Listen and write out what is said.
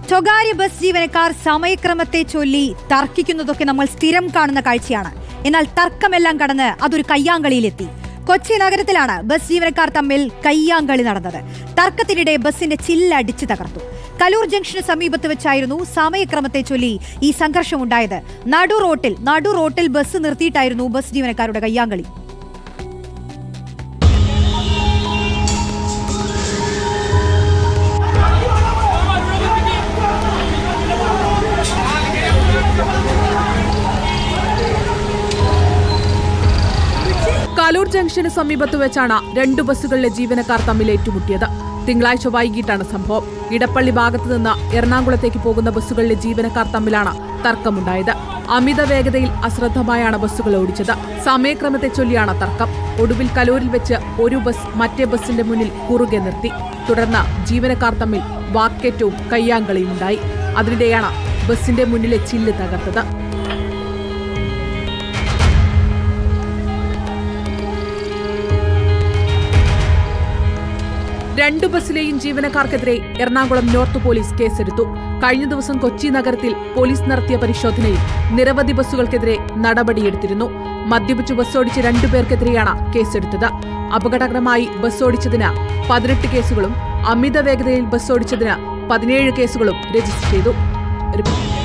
സ്വകാര്യ ബസ് ജീവനക്കാർ സമയക്രമത്തെ ചൊല്ലി തർക്കിക്കുന്നതൊക്കെ നമ്മൾ സ്ഥിരം കാണുന്ന കാഴ്ചയാണ് എന്നാൽ തർക്കമെല്ലാം കടന്ന് അതൊരു കയ്യാങ്കളിയിലെത്തി കൊച്ചി നഗരത്തിലാണ് ബസ് ജീവനക്കാർ തമ്മിൽ കയ്യാങ്കളി നടന്നത് തർക്കത്തിനിടെ ബസിന്റെ ചില്ലടിച്ച് തകർത്തു കലൂർ ജംഗ്ഷന് സമീപത്ത് വെച്ചായിരുന്നു സമയക്രമത്തെ ചൊല്ലി ഈ സംഘർഷമുണ്ടായത് നടു റോട്ടിൽ നടു റോട്ടിൽ ബസ് നിർത്തിയിട്ടായിരുന്നു ബസ് ജീവനക്കാരുടെ കയ്യാങ്കളി കലൂർ ജംഗ്ഷന് സമീപത്ത് വെച്ചാണ് രണ്ടു ബസ്സുകളിലെ ജീവനക്കാർ തമ്മിൽ ഏറ്റുമുട്ടിയത് തിങ്കളാഴ്ച വൈകിട്ടാണ് സംഭവം ഇടപ്പള്ളി ഭാഗത്തു നിന്ന് എറണാകുളത്തേക്ക് പോകുന്ന ബസ്സുകളിലെ ജീവനക്കാർ തമ്മിലാണ് തർക്കമുണ്ടായത് അമിത വേഗതയിൽ അശ്രദ്ധമായാണ് ബസ്സുകൾ ഓടിച്ചത് സമയക്രമത്തെ ചൊല്ലിയാണ് തർക്കം ഒടുവിൽ കലൂരിൽ വെച്ച് ഒരു ബസ് മറ്റേ ബസിന്റെ മുന്നിൽ കുറുകെ നിർത്തി തുടർന്ന് ജീവനക്കാർ തമ്മിൽ വാക്കേറ്റവും കയ്യാങ്കളിയും ഉണ്ടായി അതിനിടെയാണ് ബസിന്റെ മുന്നിലെ ചില്ല് തകർത്തത് രണ്ടു ബസ്സിലെയും ജീവനക്കാർക്കെതിരെ എറണാകുളം നോർത്ത് പോലീസ് കേസെടുത്തു കഴിഞ്ഞ ദിവസം കൊച്ചി നഗരത്തിൽ പോലീസ് നടത്തിയ പരിശോധനയിൽ നിരവധി ബസ്സുകൾക്കെതിരെ നടപടിയെടുത്തിരുന്നു മദ്യപിച്ചു ബസ്സോടിച്ച രണ്ടുപേർക്കെതിരെയാണ് കേസെടുത്തത് അപകടകരമായി ബസ്സോടിച്ചതിന് പതിനെട്ട് കേസുകളും അമിത വേഗതയിൽ ബസ്സോടിച്ചതിന് പതിനേഴ് കേസുകളും രജിസ്റ്റർ ചെയ്തു